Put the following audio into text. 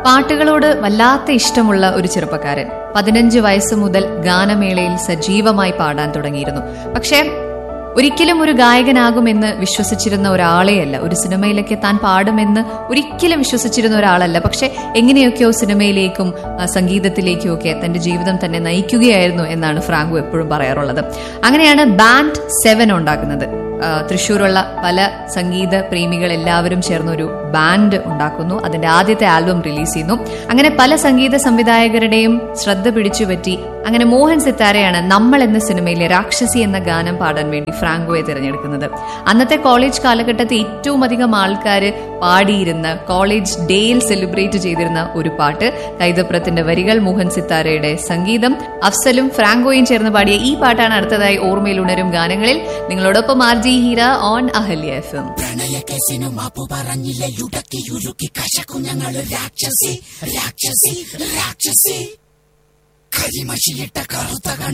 പാട്ടുകളോട് വല്ലാത്ത ഇഷ്ടമുള്ള ഒരു ചെറുപ്പക്കാരൻ പതിനഞ്ച് വയസ്സ് മുതൽ ഗാനമേളയിൽ സജീവമായി പാടാൻ തുടങ്ങിയിരുന്നു പക്ഷേ ഒരിക്കലും ഒരു ഗായകനാകുമെന്ന് വിശ്വസിച്ചിരുന്ന ഒരാളെയല്ല ഒരു സിനിമയിലൊക്കെ താൻ പാടുമെന്ന് ഒരിക്കലും വിശ്വസിച്ചിരുന്ന ഒരാളല്ല പക്ഷെ എങ്ങനെയൊക്കെയോ സിനിമയിലേക്കും ആ, സംഗീതത്തിലേക്കും ഒക്കെ തന്റെ ജീവിതം തന്നെ നയിക്കുകയായിരുന്നു എന്നാണ് ഫ്രാങ്കോ എപ്പോഴും പറയാറുള്ളത് അങ്ങനെയാണ് ബാൻഡ് സെവൻ ഉണ്ടാക്കുന്നത് ആ, തൃശ്ശൂരുള്ള പല സംഗീത പ്രേമികൾ എല്ലാവരും ചേർന്ന് ഒരു ബാൻഡ് ഉണ്ടാക്കുന്നു അതിന്റെ ആദ്യത്തെ ആൽബം റിലീസ് ചെയ്യുന്നു അങ്ങനെ പല സംഗീത സംവിധായകരുടെയും ശ്രദ്ധ പിടിച്ചുപറ്റി അങ്ങനെ മോഹൻ സിത്താരയാണ് നമ്മൾ എന്ന സിനിമയിലെ രാക്ഷസി എന്ന ഗാനം പാടാൻ വേണ്ടി ഫ്രാങ്കോയെ തിരഞ്ഞെടുക്കുന്നത് അന്നത്തെ കോളേജ് കാലഘട്ടത്തിൽ ഏറ്റവും അധികം ആൾക്കാർ പാടിയിരുന്ന കോളേജ് ഡേയിൽ സെലിബ്രേറ്റ് ചെയ്തിരുന്ന ഒരു പാട്ട് കൈതപ്രത്തിന്റെ വരികൾ മോഹൻ സിത്താരയുടെ സംഗീതം അഫ്സലും ഫ്രാങ്കോയും ചേർന്ന് പാടിയ ഈ പാട്ടാണ് അടുത്തതായി ഓർമ്മയിൽ ഉണരും ഗാനങ്ങളിൽ നിങ്ങളോടൊപ്പം R J Heera on Ahalya F M പ്രണയക്കേസിനു മാപ്പു പറഞ്ഞില്ലേ ഉടക്കി ഉരുക്കി കശക്കു ഞങ്ങള് രാക്ഷസി രാക്ഷസി രാക്ഷസി കരിമഷിയിട്ട കറുത്ത കണ്ണ